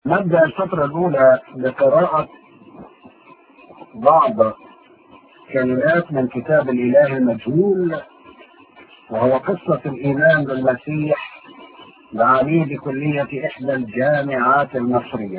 نبدأ الفترة الأولى بقراءة بعض كلمات من كتاب الإله المجهول وهو قصة الإيمان بالمسيح لعميد كلية إحدى الجامعات المصرية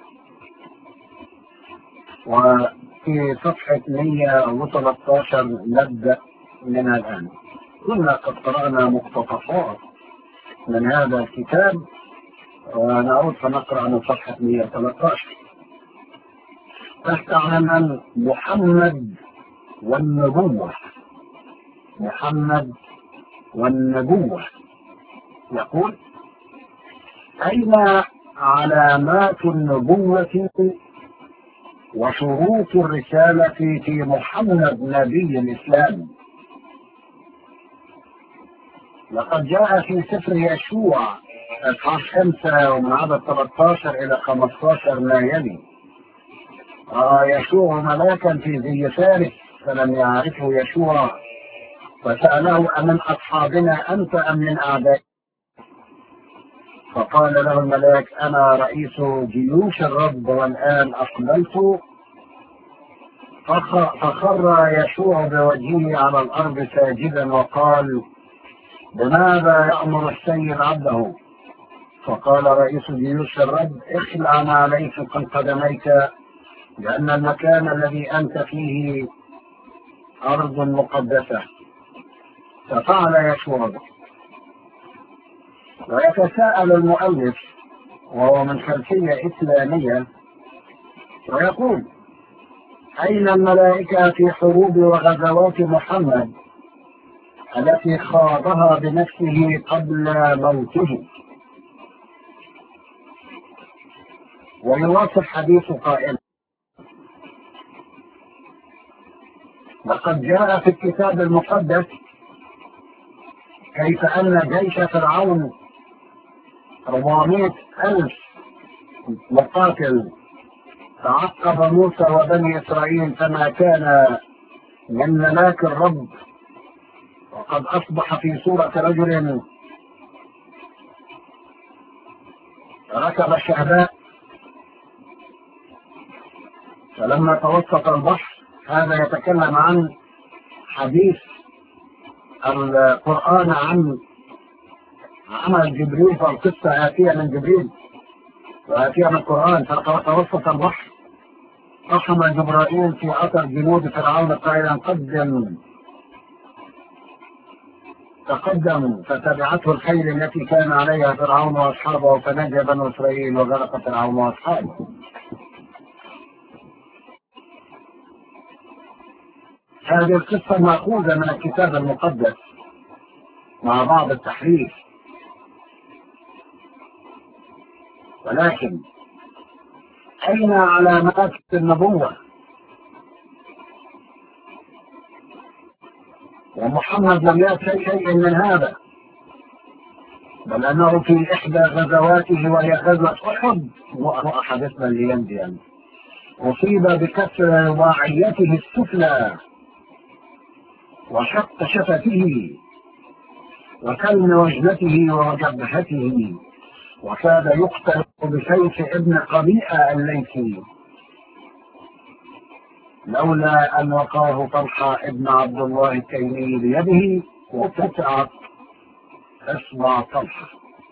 وفي صفحة 113 نبدأ من الآن كنا قد قرأنا مقتطفات من هذا الكتاب ونعود فنقرأ من صفحة 113 تحت عنوان محمد والنبوة محمد والنبوة يقول أين علامات النبوة وشروط الرسالة في محمد نبي الإسلام لقد جاء في سفر يشوع اصحاح خمسة ومن عدد 13 إلى 15 ما يلي رأى يشوع ملاكا في ذي فارس فلم يعرفه يشوع فسأله أمن أصحابنا أنت أم من أعدائك فقال له الملاك أنا رئيس جيوش الرب والآن أقبلت فخر يشوع بوجهه على الأرض ساجدا وقال بماذا يأمر السيد عبده فقال رئيس جيوش الرب اخلع ما عليك من قدميك لأن المكان الذي أنت فيه أرض مقدسة ففعل يشوع ويتساءل المؤلف وهو من خلفية إسلامية ويقول أين الملائكة في حروب وغزوات محمد التي خاضها بنفسه قبل موته ويواصل حديث قائلا لقد جاء في الكتاب المقدس كيف أن جيش فرعون 400 ألف مقاتل تعقب موسى وبني إسرائيل فما كان من ملاك الرب وقد أصبح في صورة رجل ركب الشهباء فلما توسط البحر هذا يتكلم عن حديث القرآن عن عمل جبريل فالقصة آتية من جبريل وآتية من القرآن فتوسط البحر قسم جبرائيل في أثر جنود فرعون قائلا قدم تقدم فتبعته الخيل التي كان عليها فرعون واصحابه فنجى بنو اسرائيل وغرق فرعون واصحابه هذه القصة مأخوذة من الكتاب المقدس مع بعض التحريف ولكن أين علامات النبوة ومحمد لم يأتي شيء من هذا بل أنه في إحدى غزواته وهي غزوة أحد وحدثنا اليوم يعني أصيب بكسر واعيته السفلى وشق شفته وكلم وجنته وجبهته وكاد يقتل بسيف ابن قبيئة الليثي لولا أن وقاه طلحة ابن عبد الله التيمي بيده وقطعت اصبع طلحة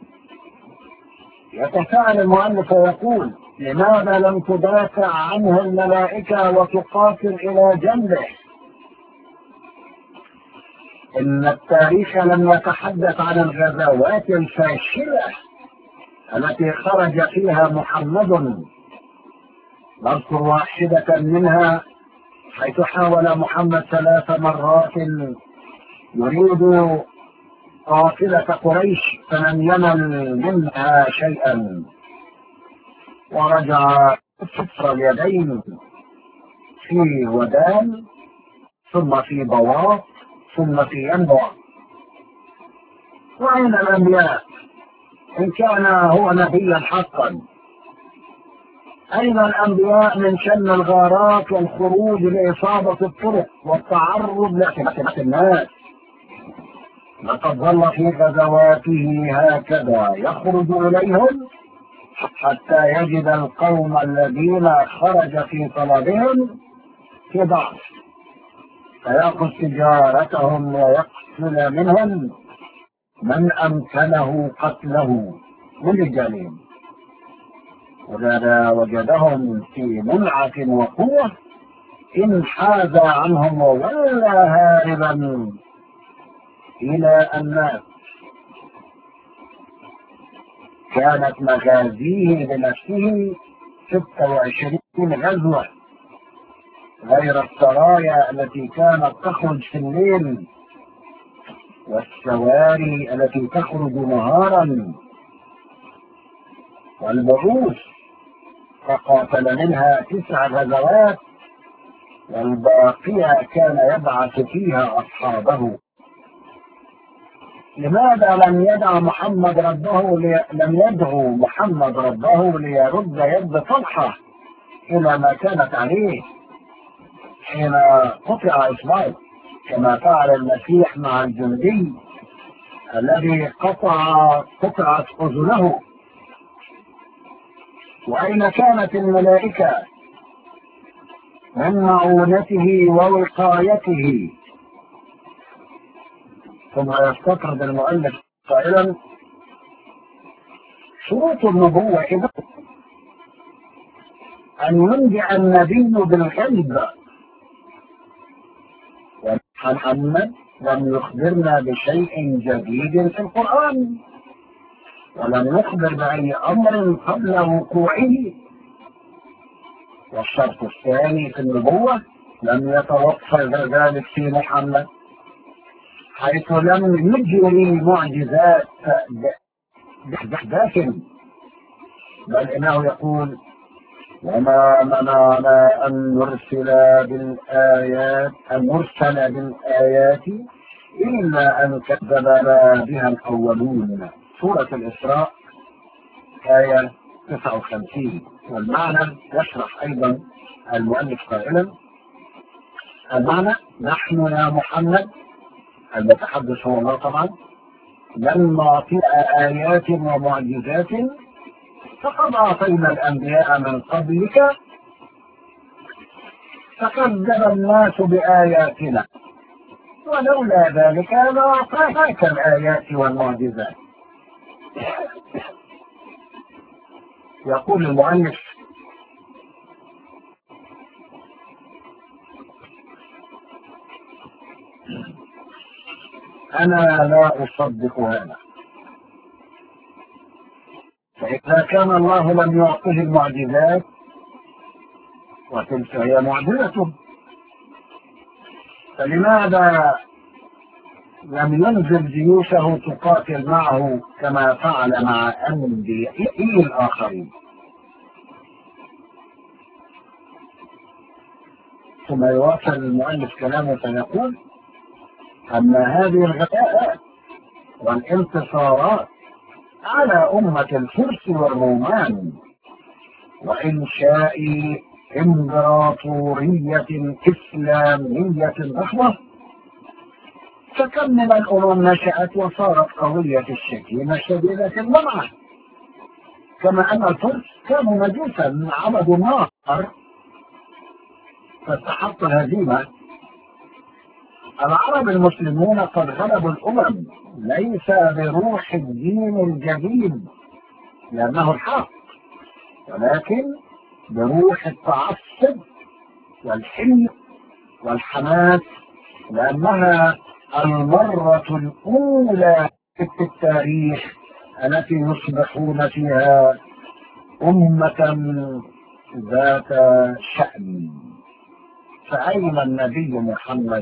يتساءل المؤلف ويقول لماذا لم تدافع عنه الملائكة وتقاتل إلى جنبه إن التاريخ لم يتحدث عن الغزوات الفاشلة التي خرج فيها محمد نذكر واحدة منها حيث حاول محمد ثلاث مرات يريد قافلة قريش فلم ينل منها شيئا ورجع صفر اليدين في ودان ثم في بواط ثم في ينبع وأين الأنبياء إن كان هو نبيا حقا أين الأنبياء من شن الغارات والخروج لإصابة الطرق والتعرض لأسمة الناس لقد ظل في غزواته هكذا يخرج إليهم حتى يجد القوم الذين خرج في طلبهم في ضعف فيأخذ تجارتهم ويقتل منهم من أمكنه قتله من رجالهم وإذا وجدهم في منعة وقوة انحاز عنهم وولى هاربا إلى الناس كانت مغازيه لنفسه 26 غزوة غير السرايا التي كانت تخرج في الليل والسواري التي تخرج نهارا والبعوث فقاتل منها تسع غزوات والباقية كان يبعث فيها أصحابه لماذا لم يدع محمد ربه لي... لم يدعو محمد ربه ليرد يد طلحة إلى ما كانت عليه حين قطع إصبعه كما فعل المسيح مع الجندي الذي قطع قطعت أذنه وأين كانت الملائكة من معونته ووقايته ثم يستطرد المؤلف قائلا شروط النبوة إذا أن ينبع النبي بالغيب ومحمد لم يخبرنا بشيء جديد في القرآن ولم يخبر بأي أمر قبل وقوعه والشرط الثاني في النبوة لم يتوفر ذلك في محمد حيث لم يجري معجزات بأحداث بل إنه يقول وما منعنا أن نرسل بالآيات أن نرسل بالآيات إلا أن كذبنا بها الأولون سورة الإسراء آية 59 والمعنى يشرح أيضا المؤلف قائلا المعنى نحن يا محمد المتحدث هو الله طبعا لن نعطي آيات ومعجزات فقد أعطينا الأنبياء من قبلك فكذب الناس بآياتنا ولولا ذلك لأعطيناك الآيات والمعجزات يقول المؤلف أنا لا أصدق هذا فإذا كان الله لم يعطه المعجزات وتلك هي معجزته فلماذا لم ينزل جيوشه تقاتل معه كما فعل مع أنبيائه الآخرين ثم يواصل المؤلف كلامه فيقول أن هذه الغثاءات والانتصارات على أمة الفرس والرومان وإنشاء إمبراطورية إسلامية ضخمة فكم من الأمم نشأت وصارت قوية الشكيمة شديدة المنعة كما أن الفرس كانوا مجوسا عبدوا النار فاستحق الهزيمة العرب المسلمون قد غلبوا الأمم ليس بروح الدين الجديد لأنه الحق ولكن بروح التعصب والحلم والحماس لأنها المرة الأولى في التاريخ التي يصبحون فيها أمة ذات شأن فأين النبي محمد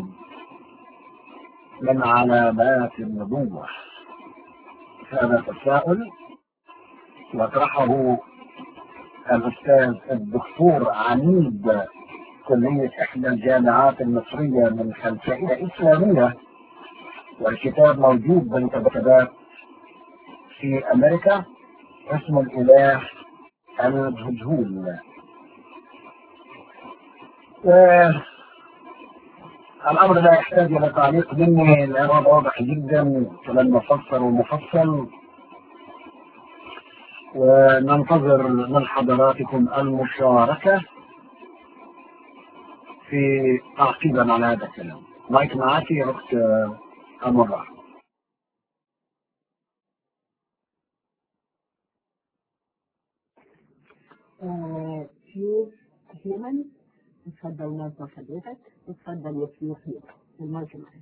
من علامات النبوة هذا تساؤل يطرحه الأستاذ الدكتور عنيد كلية إحدى الجامعات المصرية من خلفية إسلامية والكتاب موجود بالكتابات في أمريكا اسمه الإله المجهول الأمر لا يحتاج إلى تعليق مني لأنه واضح جدا كلام مفسر ومفصل وننتظر من حضراتكم المشاركة في تعقيبا على هذا الكلام مايك معاكي يا أخت أمرة فيوز هيومن اتفضل ناس حضرتك اتفضل يا فيوز هيومن المايك معاك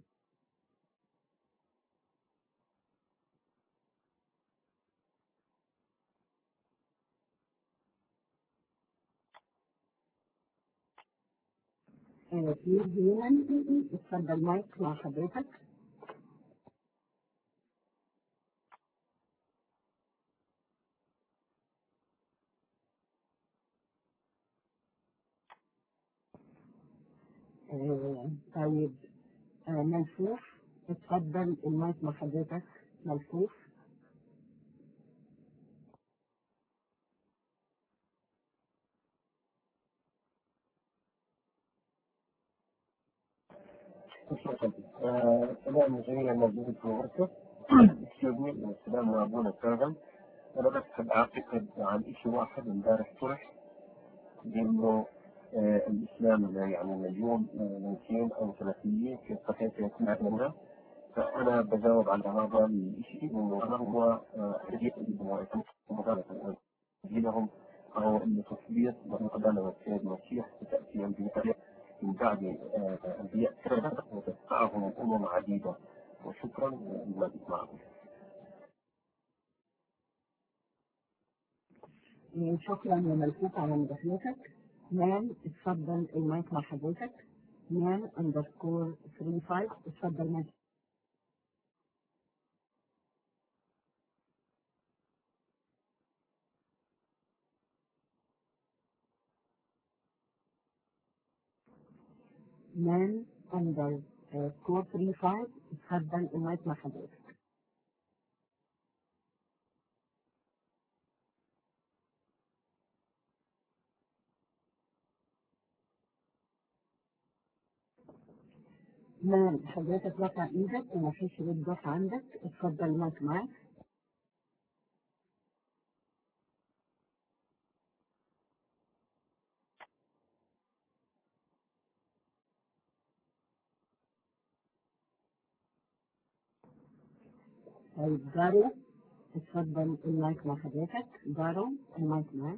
فيوز هيومن اتفضل مايك مع حضرتك آه، طيب آه، ملفوف اتفضل المايك مع حضرتك ملفوف سلام جميع الموجودين في الغرفة يسعدني السلام وابونا كاظم انا بس حاب اعتقد عن شيء واحد امبارح طرح بانه آه، الاسلام يعني مليون ممكن او ثلاثيين في صحيح يكون عندنا فانا بجاوب على هذا الشيء انه انا هو حديث مغالطه دينهم هو انه تثبيت مقدمه والسيد المسيح وتاتي انبياء من بعد آه، انبياء كثيره وتتبعهم امم عديده وشكرا لما معكم. آه، شكرا يا ملفوف على مداخلتك مان اتفضل المايك مع حضرتك مان اندرسكور 35 اتفضل مايك مان اندر سكور 35 اتفضل المايك مع حضرتك مان حضرتك رفع ايدك ومفيش رد ضغط عندك اتفضل المايك معاك طيب جارو اتفضل المايك مع حضرتك جارو المايك معاك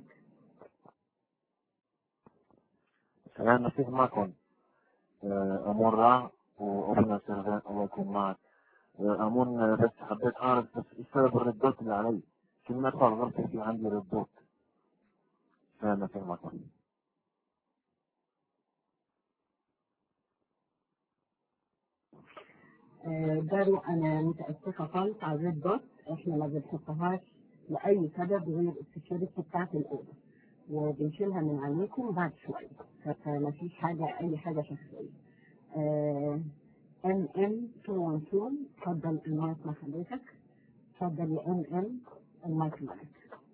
سلام المسيح معكم آه، أمورة وأبنى سيرفان الله يكون معك آه، أمون آه، بس حبيت أعرف بس إيش سبب الردات اللي علي كل ما أدخل غرفة في عندي ردات سلام المسيح معكم آه، جارو انا متاسفه خالص على الريد دوت احنا ما بنحطهاش لاي سبب غير السكيورتي بتاعت الاوضه وبنشيلها من عليكم بعد شويه فما فيش حاجه اي حاجه شخصيه ام ام 212 اتفضل المايك مع حضرتك اتفضل يا ام ام المايك معاك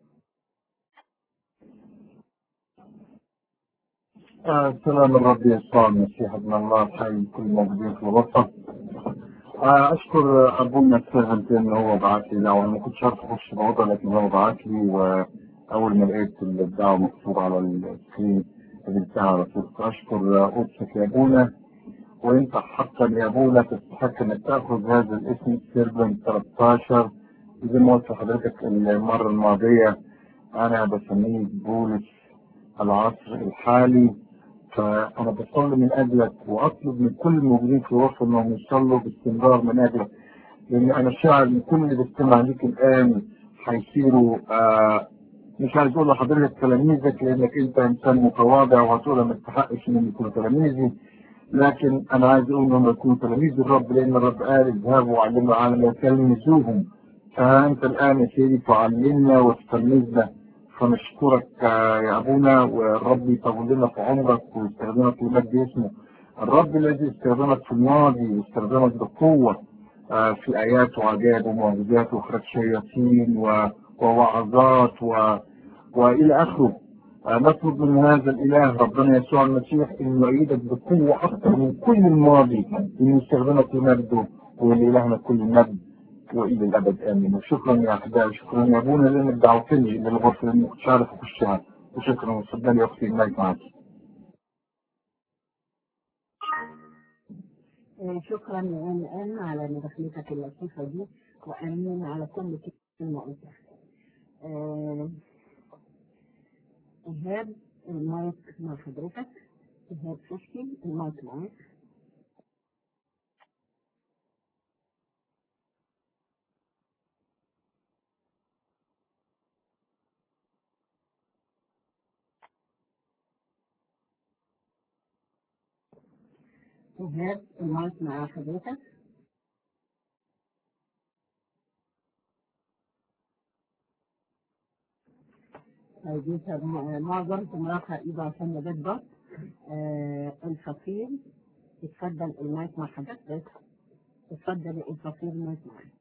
آه، سلام الرب يسوع المسيح ابن الله حي كل موجودين في الغرفة آه، أشكر أبونا السيرفنت إن هو بعت لي دعوة أنا ما كنتش عارف أخش الأوضة لكن هو بعت لي وأول ما لقيت الدعوة مكتوبة على السكرين قبلتها على طول فأشكر قدسك يا أبونا وأنت حقا يا أبونا تستحق إنك تاخذ هذا الاسم سيرفنت 13 زي ما قلت لحضرتك المرة الماضية أنا بسميه بولس العصر الحالي فأنا بصلي من أجلك وأطلب من كل الموجودين في الوقت أنهم يصلوا باستمرار من أجلك لأن أنا شاعر إن كل اللي بيستمع ليك الآن هيصيروا آه مش عايز أقول لحضرتك تلاميذك لأنك أنت إنسان متواضع وهتقول ما تستحقش إنهم يكونوا تلاميذي لكن أنا عايز أقول إنهم يكونوا تلاميذ الرب لأن الرب قال اذهبوا وعلموا العالم وتلمذوهم فأنت الآن يا سيدي تعلمنا وتتلمذنا فنشكرك آه، يا ابونا والرب يطول لنا في عمرك ويستخدمك لمجد اسمه الرب الذي استخدمك في الماضي واستخدمك بقوه آه، في ايات وعجائب ومعجزات واخراج شياطين و- ووعظات و... والى اخره آه، نطلب من هذا الاله ربنا يسوع المسيح انه يعيدك بقوه اكثر من كل الماضي انه يستخدمك لمجده ولالهنا كل المجد والى الابد امين وشكرا يا احبائي شكرا يا ابونا لانك دعوتني للغرفه اللي كنت عارف اخشها وشكرا تفضلي اختي المايك معك آه، شكرا يا ام ام على مداخلتك اللطيفه دي وامين على كل كلمه قلتها. آه، ايهاب المايك مع حضرتك ايهاب فشكي المايك معاك ايهاب المايك مع حضرتك طيب يظهر م- معظم مرافع ايده عشان نبات بط آه الفصيل اتفضل المايك مع حضرتك اتفضل الفصيل المايك معاك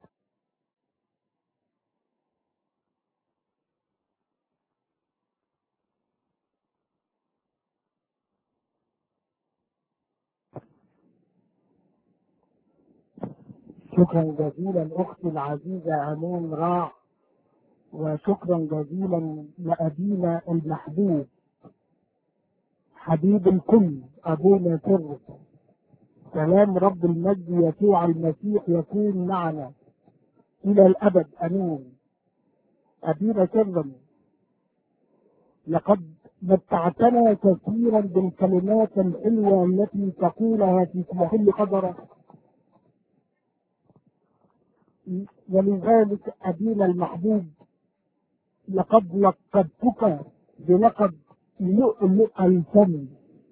شكرا جزيلا أختي العزيزة أمين راع وشكرا جزيلا لأبينا المحبوب حبيب الكل أبونا سر سلام رب المجد يسوع المسيح يكون معنا إلى الأبد أمين أبينا سرا لقد متعتنا كثيرا بالكلمات الحلوة التي تقولها في كل قدرك ولذلك أبينا المحبوب لقد لقبتك بلقب لؤلؤ الفم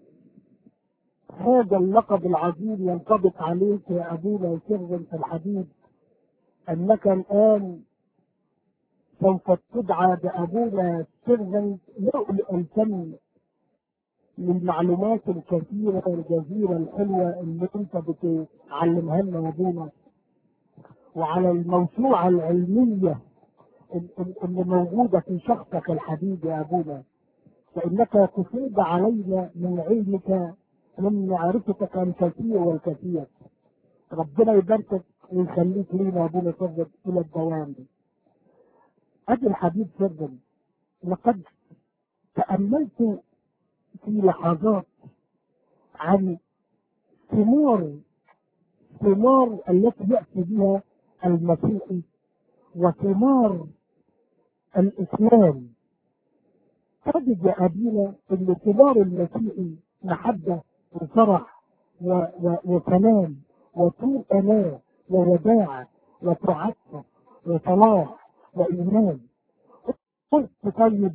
هذا اللقب العظيم ينطبق عليك يا أبونا سر في الحديث أنك الآن سوف تدعى بأبونا سر لؤلؤ الفم للمعلومات الكثيرة الجزيرة الحلوة اللي أنت بتعلمها لنا يا أبونا وعلى الموسوعة العلمية اللي موجودة في شخصك الحبيب يا أبونا فإنك تفيد علينا من علمك من معرفتك الكثير والكثير ربنا يباركك ويخليك لينا يا أبونا سرد إلى الدوام أبي الحبيب سرد لقد تأملت في لحظات عن ثمار ثمار التي يأتي بها المسيحي وثمار الإسلام تجد يا أبينا أن ثمار المسيحي محبة وفرح و... و... وسلام وطول أمان ووداعة وتعفف وصلاح وإيمان قلت طيب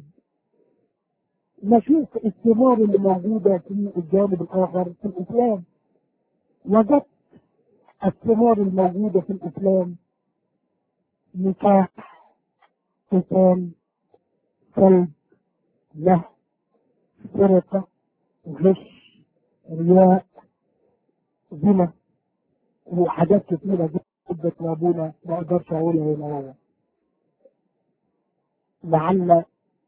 نشوف الثمار اللي موجودة في الجانب الآخر في الإسلام وجدت الثمار الموجودة في الإسلام نكاح قتال كلب له سرقة غش رياء زنا وحاجات كتيرة جدا يا أبونا ما أقدرش أقولها هنا هو لعل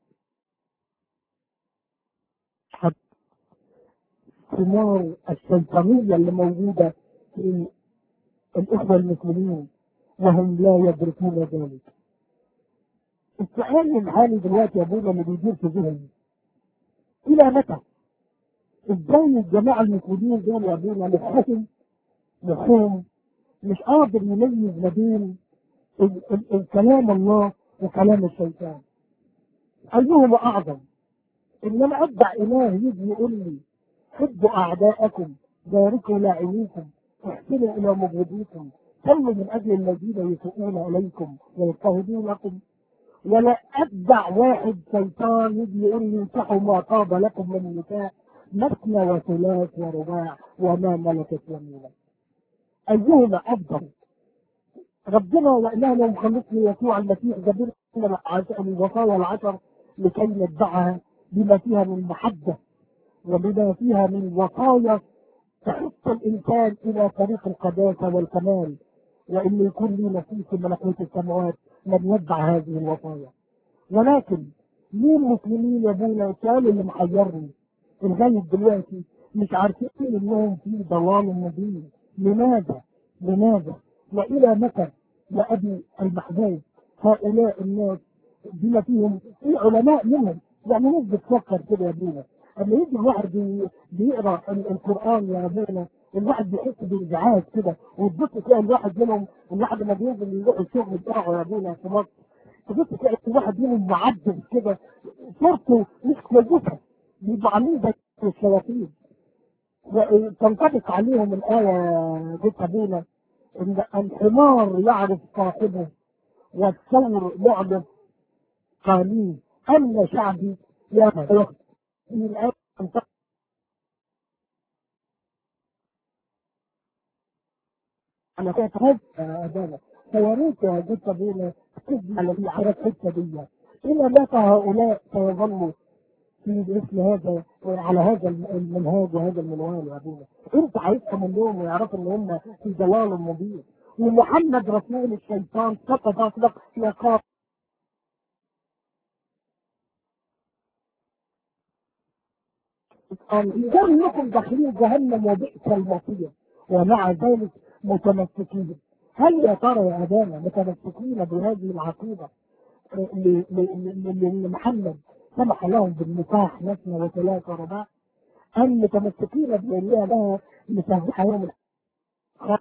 ثمار الشيطانية اللي موجودة في الإخوة المسلمين وهم لا يدركون ذلك. السؤال الحالي دلوقتي يا ابونا اللي بيدور في ذهني إلى متى؟ إزاي الجماعة المسلمين دول يا ابونا مفهوم مفهوم مش قادر يميز ما بين ال- ال- الكلام الله وكلام الشيطان. أيهما أعظم؟ إن أنا أتبع إله يجي يقول لي حبوا أعداءكم باركوا لاعبيكم احسنوا إلى مبغضيكم صلوا من أجل الذين يسيئون إليكم ويضطهدونكم ولا أتبع واحد شيطان يجي يقول لي انصحوا ما طاب لكم من النساء مثنى وثلاث ورباع وما ملكت يمينك أيهما أفضل ربنا وإلهنا ومخلصنا يسوع المسيح جاب لنا الوصايا العشر لكي نتبعها بما فيها من محبة وبما فيها من وصايا تحث الإنسان إلى طريق القداسة والكمال وإن يكون لي نصيب في ملكوت السماوات من يتبع هذه الوصايا ولكن مين مسلمين يا ابونا السؤال اللي محيرني لغاية دلوقتي مش عارفين انهم في ضلال مبين لماذا؟ لماذا؟ والى متى يا ابي المحبوب هؤلاء الناس بما فيهم في علماء منهم يعني ناس بتفكر كده يا ابونا اما يجي الواحد بي- بيقرا ال- القران يا ابونا الواحد بيحس بانزعاج كده وتبص تلاقي الواحد منهم الواحد لما بينزل يروح الشغل بتاعه يا ابونا في مصر تبص تلاقي الواحد منهم معدل كده صورته مش كويسه بيبقوا عاملين زي الشياطين و- تنطبق عليهم الآية دي ابونا إن الحمار يعرف صاحبه والثور يعرف قانون أما شعبي يا يخ- من الآية تنطبق أنا كنت هز أدانا فوريت يا جد أبونا تجمع الذي عرف الحتة دي إلى متى هؤلاء سيظلوا في مثل هذا على هذا المنهاج وهذا المنوال يا ابونا انت عايزهم منهم ويعرفوا ان هم في ضلال مبين ومحمد رسول الشيطان سقط اطلق في عقاب كلكم داخلين جهنم وبئس المصير ومع ذلك متمسكين هل يا ترى يا ابانا متمسكين بهذه العقيده ل- ل- ل- لمحمد سمح لهم بالنكاح مثنى وثلاث ورباع أم متمسكين بأنها لها مسامحة يوم الآخر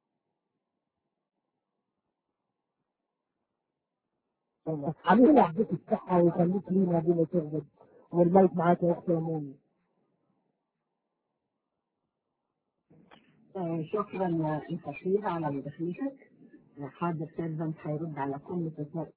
علينا يعطيك الصحة ويخليك لينا بما تغضب والملك معاك يا أختي أموني آه، شكرا يا الفقير على مداخلتك آه، حاضر سيرفنت هيرد على كل تساؤل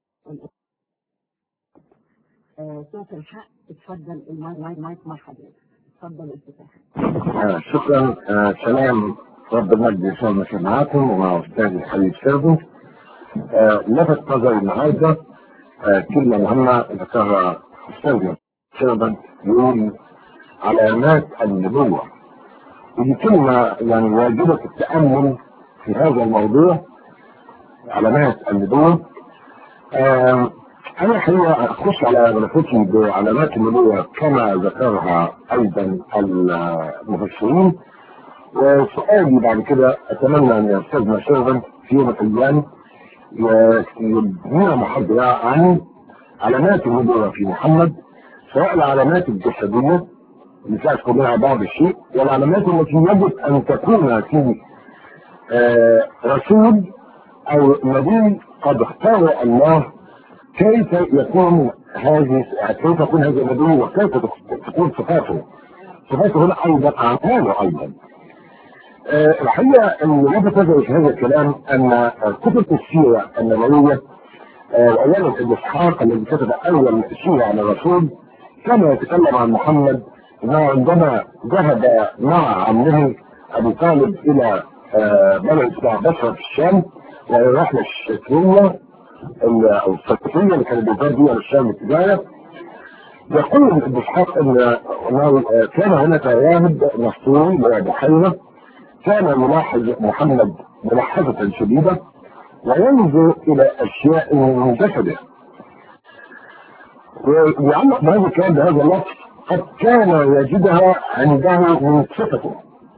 آه، صوت الحق اتفضل المايك مايك مايك مع حضرتك اتفضل الافتتاح آه، شكرا آه، سلام رب المجد يسلمك معاكم ومع استاذ الحبيب سيرفو آه، لفت نظري النهارده آه، كلمه مهمه ذكرها استاذ سيرفو يقول علامات النبوه ودي كلمه يعني واجبه التامل في هذا الموضوع علامات النبوه آه، أنا الحقيقة أخش على ملفوتي بعلامات النبوة كما ذكرها أيضا المفسرين وسؤالي بعد كده أتمنى أن يستاذنا شيرفن في يوم من الأيام يبنينا محاضرة عن علامات النبوة في محمد سواء العلامات الجسدية اللي تذكر منها بعض الشيء والعلامات التي يجب أن تكون في آه، رسول أو نبي قد اختار الله كيف يكون هذه كيف تكون هذه النبوة وكيف تكون صفاته صفاته هنا أيضا أعماله أيضا آه، الحقيقة أن لفت نظري في هذا الكلام أن كتب السيرة النبوية آه، وأيام ابن إسحاق الذي كتب أول سيرة عن الرسول كان يتكلم عن محمد أنه عندما ذهب مع عمه أبي طالب إلى آه، بلد اسمها بصرة في الشام وهي رحلة شتوية ال- او الصفقيه اللي كانت بتدار بيها للشام التجاره يقول ابن اسحاق ان انه كان هناك راهب مسطول بحيره كان يلاحظ محمد ملاحظه شديده وينظر الى اشياء من جسده ويعلق بهذا الكلام بهذا اللفظ قد كان يجدها عنده من صفته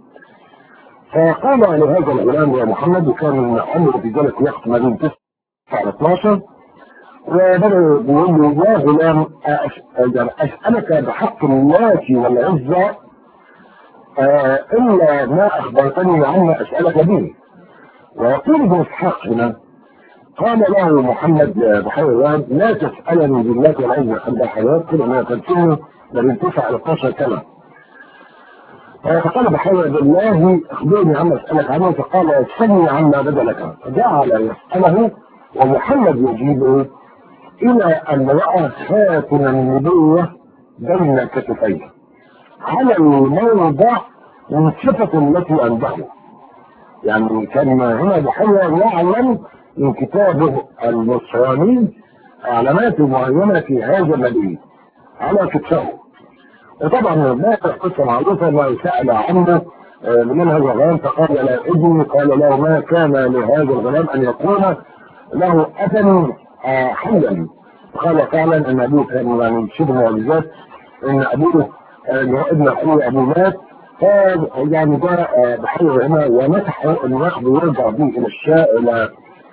فقال لهذا الغلام يا محمد وكان عمره في ذلك الوقت ما بين 9 على 12 وبدأوا يقول له يا غلام أس- يعني أسألك بحق الله والعزة آه، إلا ما أخبرتني عما أسألك به ويقول ابن إسحاق هنا قال له محمد بحير الوهب لا تسألني بالله والعزة عند الحياة كل ما تنسيه من 9 على 12 سنة فقال بحير بالله اخبرني عما اسالك عنه فقال اسالني عما بدا لك فجعل يساله ومحمد يجيبه الى ان راى خاتم النبوه بين كتفيه على الموضع من صفة التي عنده يعني كان هنا بحير يعلم من كتابه النصراني علامات معينة في هذا النبي على كتفه وطبعا ما قصة معروفة انه سأل عنه آه، لمن هذا الغلام فقال لا ابني قال له ما كان لهذا الغلام ان يكون له أثن آه، حيا قال فعلا ان ابوه كان يعني شبه معجزات ان ابوه آه، اللي هو ابن اخوه ابوه مات ف- يعني جاء آه، بحير هنا ومسحه ان ياخذ ويرجع به الى الشاء الى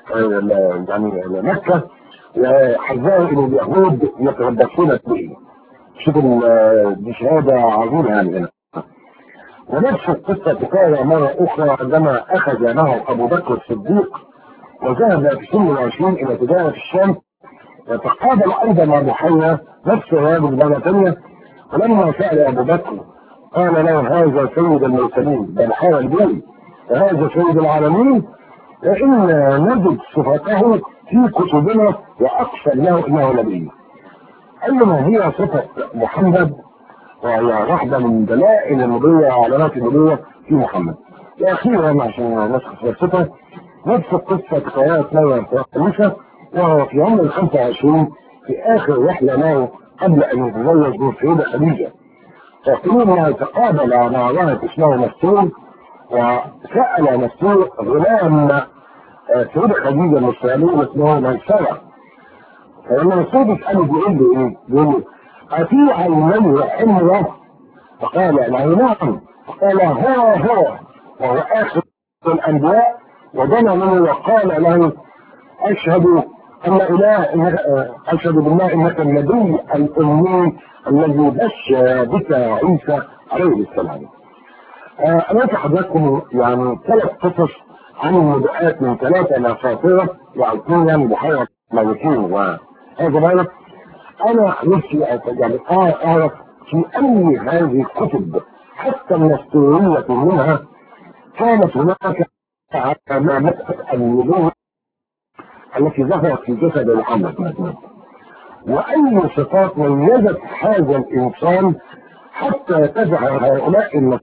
آه، يعني مكة وحذروا ان اليهود يتربصون به شوف ال- دي شهادة عظيمة يعني هنا ونفس القصة تكرر مرة أخرى عندما أخذ معه أبو بكر الصديق وذهب في سن العشرين إلى تجارة الشام وتقابل أيضا مع محيى نفس هذه مرة ثانية ولما سأل أبو بكر قال له هذا سيد المرسلين بل حاول به وهذا سيد العالمين وإن نجد صفته في كتبنا وأقسم له إنه نبي أيما هي صفة محمد وهي واحدة من دلائل النبوة وعلامات النبوة في محمد وأخيرا عشان نسخ الصفة نفس القصة تكررت مرة ثالثة وهو في عمر ال 25 في آخر رحلة له قبل أن يتزوج بالسيدة خديجة فكلما تقابل مع واحد اسمه مستور وسأل مستور غلام آه، سيدة خديجة المسلمين اسمه ميسرة فلما مستور بيسأله بيقول له إيه؟ بيقول له أفي عيني حمرة فقال له نعم قال هو هو وهو آخر الأنبياء ودنا منه وقال له أشهد أن إله إنك أشهد بالله إنك النبي الأمي الذي بشر بك عيسى عليه السلام. آه، أنا أنت حضراتكم يعني ثلاث قصص عن النبوءات من ثلاثة إلى فاطرة وعثمان يعني بحيرة ملكين وهذا بالك أنا نفسي أت- يعني أع- أعرف في أي هذه الكتب حتى النسطورية منها كانت هناك علامات النبوة التي ظهرت في جسد محمد مثلا وأي صفات ميزت هذا الإنسان حتى تجعل هؤلاء الناس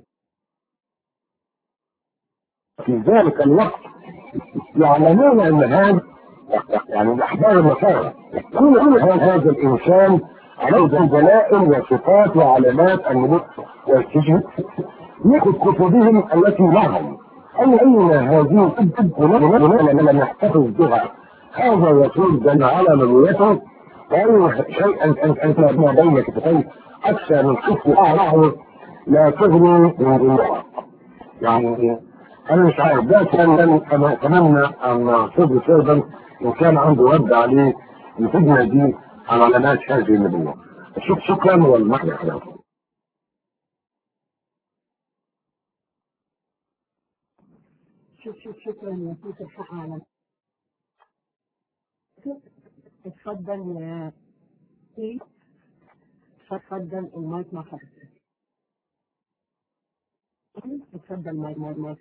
في ذلك الوقت يعلمون أن هذا يعني الأحبار النصارى يقولون أن هذا الإنسان عليه دلائل وصفات وعلامات النبوة والسجن يأخذ كتبهم التي معهم أي أين هذه الكتب لم يحتفظ بها هذا يقول دل على نبوته وأي شيء أنت أنت أنت ما بين كتفين أكثر من كتب أعراه لا تغني من الله يعني أنا مش عارف ده كان أنا أتمنى أن صدر سيدا إن كان عنده رد عليه الفتنة دي على علامات هذه النبوة شوف شكرا والمحيا حياتي شوف شوف شكرا يا سيف الحق على اتفضل يا سيف اتفضل المايك مع حضرتك اتفضل مايك مايك مايك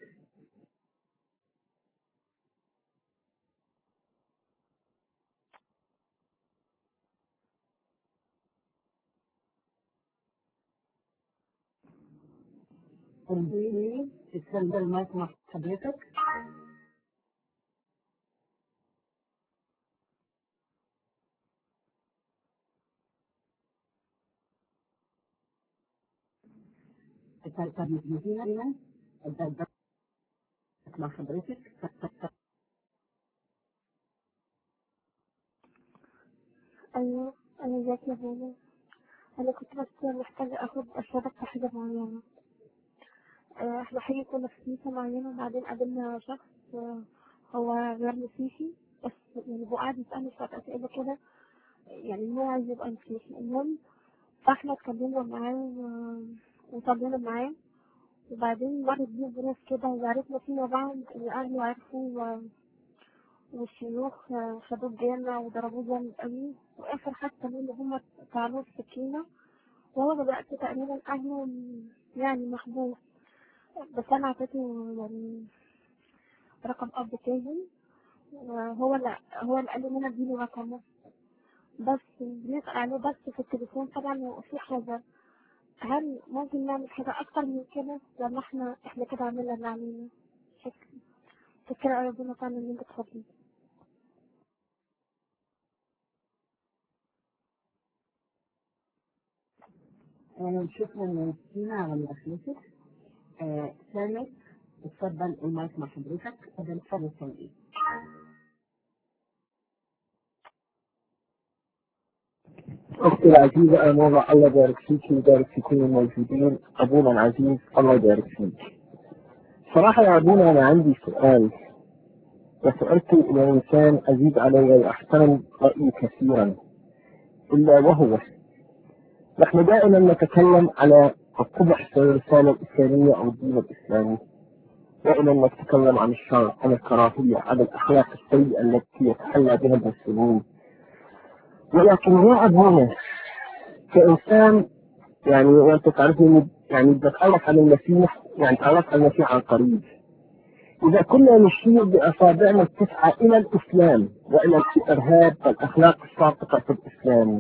اديني اتفضل المايك مع حضرتك اتفضل مدينة هنا اتفضل مع حضرتك أيوة أنا ازيك يا بابا أنا كنت بس محتاجة أخد أشارك في حاجة معينة آه، احنا حقيقي كنا في كنيسة معينة وبعدين قابلنا شخص آه، هو غير مسيحي بس يعني هو قاعد يسألني شوية أسئلة كده يعني إن هو عايز يبقى مسيحي المهم فاحنا اتكلمنا معاه و- وصلينا معاه وبعدين مرت بيه ظروف كده وعرفنا فيما بعد إن أهله عرفوا و- والشيوخ آه، خدوه الجامع وضربوه جامد قوي وآخر حتى إن هما طعنوه السكينة وهو دلوقتي تقريبا أهله يعني محبوس بس أنا عطيته يعني رقم أب تاني وهو اللي هو اللي قال لي إن أنا أديله رقمه بس بنسأل عليه بس في التليفون طبعا وفي حاجة هل ممكن نعمل حاجة أكتر من كده ولا إحنا إحنا كده عملنا اللي علينا؟ شكرا شكرا يا ربنا فعلا إن أنت تفضل آه، شكرا يا سينا على مداخلتك آه، سامح اتفضل المايك مع حضرتك اتفضل اتفضل سامي أختي العزيزة أمورة الله يبارك فيك ويبارك في كل الموجودين أبونا العزيز الله يبارك فيك صراحة يا أبونا أنا عندي سؤال وسألت إلى إنسان أزيد علي وأحترم رأيي كثيرا إلا وهو نحن دائما نتكلم على القبح في الرسالة الإسلامية أو الدين الإسلامي دائما نتكلم عن الشر عن الكراهية عن الأخلاق السيئة التي يتحلى بها المسلمين ولكن يا أبونا كإنسان يعني وأنت تعرفني يعني بتعرف عن المسيح يعني تعرفت عن المسيح عن قريب إذا كنا نشير بأصابعنا التسعة إلى الإسلام وإلى الإرهاب والأخلاق الساقطة في الإسلام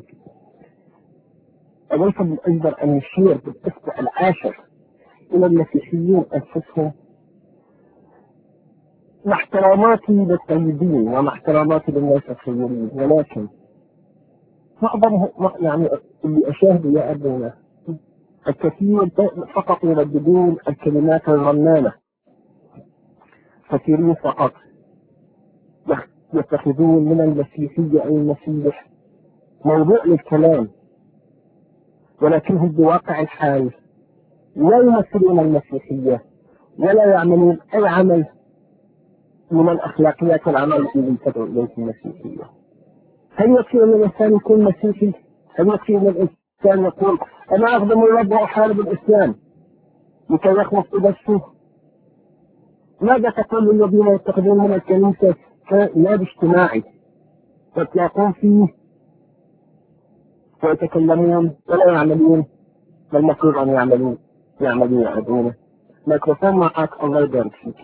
أليس بالأجدر أن نشير بالإصبع العاشر إلى المسيحيين أنفسهم مع احتراماتي للطيبين ومع احتراماتي للناس الخيرين ولكن معظم يعني اللي أشاهده يا أبونا الكثير فقط يرددون الكلمات الرنانة كثيرين فقط يتخذون من المسيحية أو المسيح موضوع للكلام ولكنهم بواقع الحال لا يمثلون المسيحية ولا يعملون أي عمل من الأخلاقيات والعمل الذي تدعو إليه المسيحية هل يكفي أن الإنسان يكون مسيحي؟ هل يكفي أن الإنسان يقول أنا أخدم الرب وأحارب الإسلام لكي يخلص بنفسه؟ ماذا تقول للذين يتخذون من الكنيسة كنادي اجتماعي يتلاقون فيه ويتكلمون ولا يعملون بل المفروض أن يعملون يعملون يعبدون ميكروفون معك الله يبارك فيك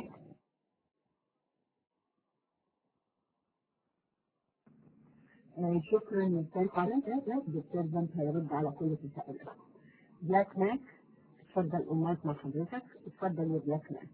آه، شكرا للسيد قارن دكتور بنت هيرد على كل تساؤلات بلاك ماك اتفضل أمات مع حضرتك اتفضل يا بلاك ماك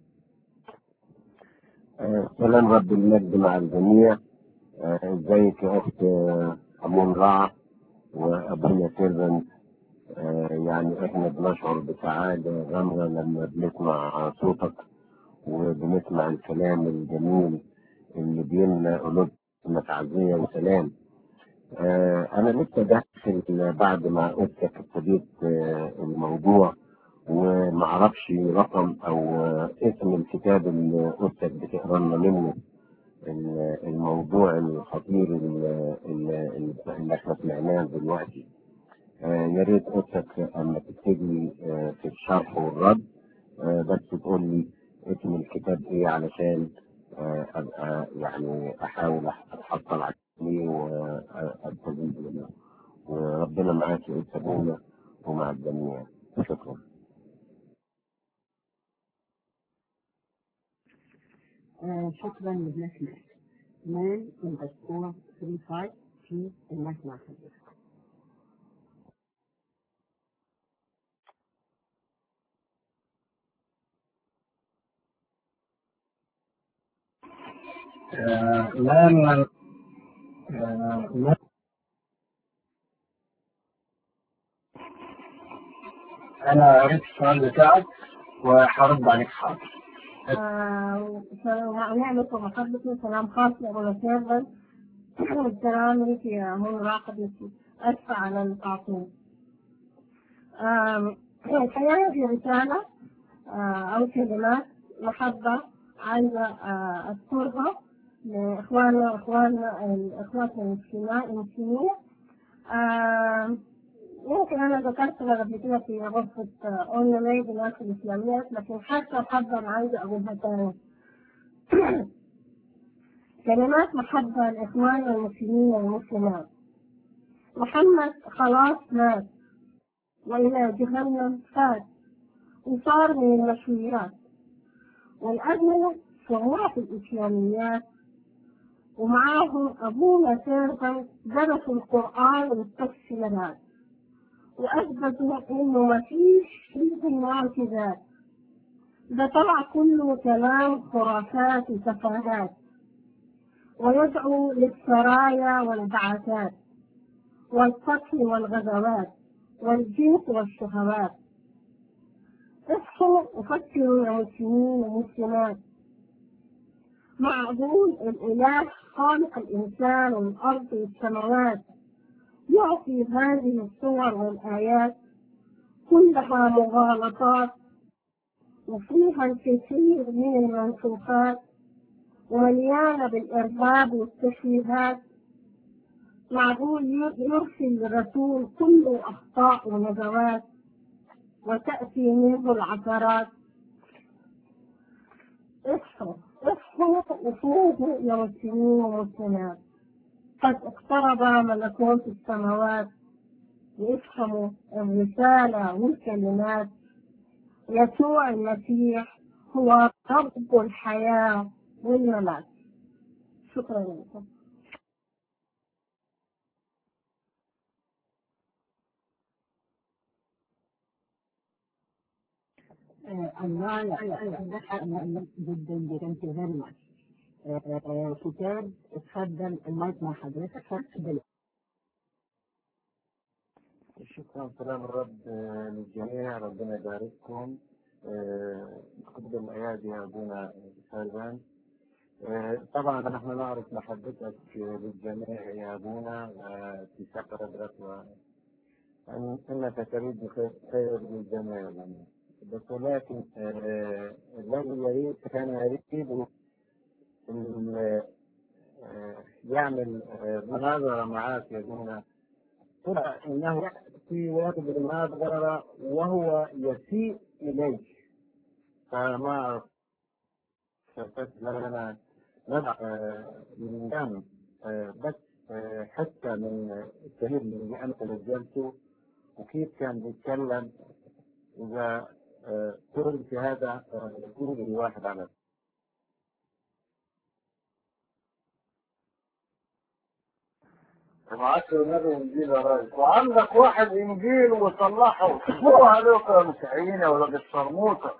آه، سلام رب المجد مع الجميع آه، ازيك يا اخت آه، امون رع وابونا سيرفنت يعني احنا بنشعر بسعاده غامره لما بنسمع صوتك وبنسمع الكلام الجميل اللي بيملى قلوبنا تعزيه وسلام آه، انا لسه داخل بعد ما قلتك ابتديت آه، الموضوع وما اعرفش رقم او آه، اسم الكتاب اللي قلتك بتقرا لنا منه ال- الموضوع الخطير ال- ال- اللي احنا سمعناه دلوقتي آه، يا ريت قلتك اما تكتبي آه، في الشرح والرد آه، بس تقول لي اسم الكتاب ايه علشان آه، ابقى يعني احاول اتحصل عليه واستفيد منه وربنا معاك يا سابونا ومع الجميع شكرا آه، شكرا لبلاك ماك مان اندرسكور 35 في الناس مع حضرتك آه، لا من آه، لا أنا قريت السؤال بتاعك وهرد عليك حاضر ونعمة ومحبة سلام خاص لأبو سيرفن والسلام لك يا هون راقب أسفة على التعطيل الحقيقة في رسالة آه، أو كلمات محبة عايزة آه، أذكرها لإخواننا وإخواننا الإخوات المسلمين المسلمين آه، يمكن أنا ذكرتها قبل كده في غرفة أون ميد الناس الإسلاميات لكن حتى حابة أنا عايزة أقولها تاني كلمات محبة لإخواننا المسلمين والمسلمات محمد خلاص مات وإلى جهنم فات وصار من المشويات والأجمل شعورات الإسلاميات ومعاهم أبونا سيرفن درسوا القرآن والتفسيرات وأثبتوا إنه ما فيش فيه معجزات ده طلع كله كلام خرافات وتفاهات ويدعو للسرايا والبعثات والقتل والغزوات والجنس والشهوات اصحوا وفكروا يا مسلمين ومسلمات معقول الإله خالق الإنسان والأرض والسماوات يعطي هذه الصور والآيات كلها مغالطات وفيها الكثير من المنسوخات ومليانة بالإرباب والتشويهات معقول يرسل الرسول كله أخطاء ونزوات وتأتي منه العثرات اصحوا اصحوا وفوقوا يا مسلمين ومسلمات قد اقترب ملكوت السماوات يفهموا الرسالة والكلمات يسوع المسيح هو رب الحياة والممات شكرا لكم الله يحب جدا جدا فيري ماتش كتاب اتفضل المايك مع حضرتك اتفضل شكرا سلام الرب آه، للجميع ربنا يبارككم آه، كتب الايادي يا ابونا سالفان آه، طبعا نحن نعرف محبتك للجميع يا ابونا آه، في سفرك وأن انك تريد خير خير للجميع يا أبونا. بس ولكن آه، الذي يريد كان يريد ال- آه، يعمل آه، مناظرة معك يا ابونا طلع انه ياتي ويطلب المناظره وهو يسيء اليك فما أعرف. فقلت لنا نضع آه، من دم آه، بس آه، حتى من الشهيد اللي انا سجلته وكيف كان بيتكلم اذا آه، قلت في هذا آه، يكون لي واحد على معاك النبي انجيل يا راجل وعندك واحد انجيل وصلحه هو عليك يا مسيحيين يا ولاد الشرموطه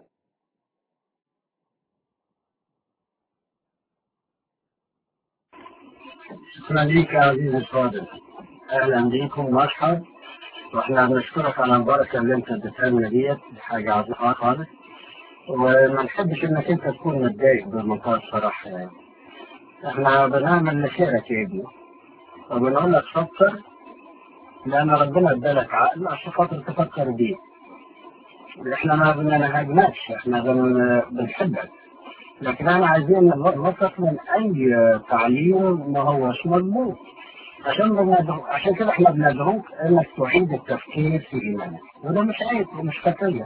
شكرا ليك يا عزيزي الفاضل اهلا بيكم مرحب واحنا بنشكرك على البركه اللي انت اديتها لنا ديت دي حاجه عظيمه خالص وما نحبش انك انت تكون متضايق بمنتهى الصراحه يعني احنا بنعمل لخيرك يا ابني وبنقول لك فكر لان ربنا ادالك عقل عشان خاطر تفكر بيه احنا ما بنهاجمكش احنا بن... بنحبك لكن احنا عايزين نثق من اي تعليم ما هوش مضبوط عشان بندعو عشان كده احنا بندعوك انك تعيد التفكير في ايمانك وده مش عيب ومش خطيه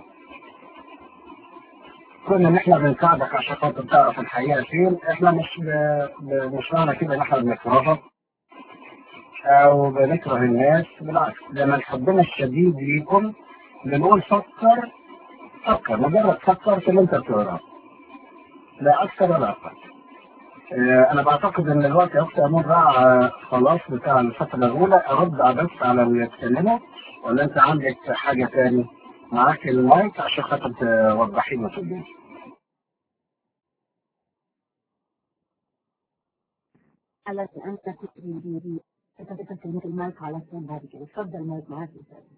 كنا ان احنا بنساعدك عشان خاطر تعرف الحقيقه فين احنا مش ب... ب... مش معنى كده ان احنا بنكرهك او بنكره الناس بالعكس ده من حبنا الشديد ليكم بنقول فكر فكر مجرد فكر في اللي انت بتقراه لا اكثر ولا اقل آه، انا بعتقد ان الوقت يا اختي امون راح خلاص بتاع الفتره الاولى ارد بس على اللي اتكلموا ولا انت عندك حاجه تاني معاك المايك عشان خاطر توضحي لنا في البيت على انت كنت بي- بي- انت تكلمت المايك على طول بعد كده اتفضل المايك معاك يا أستاذ.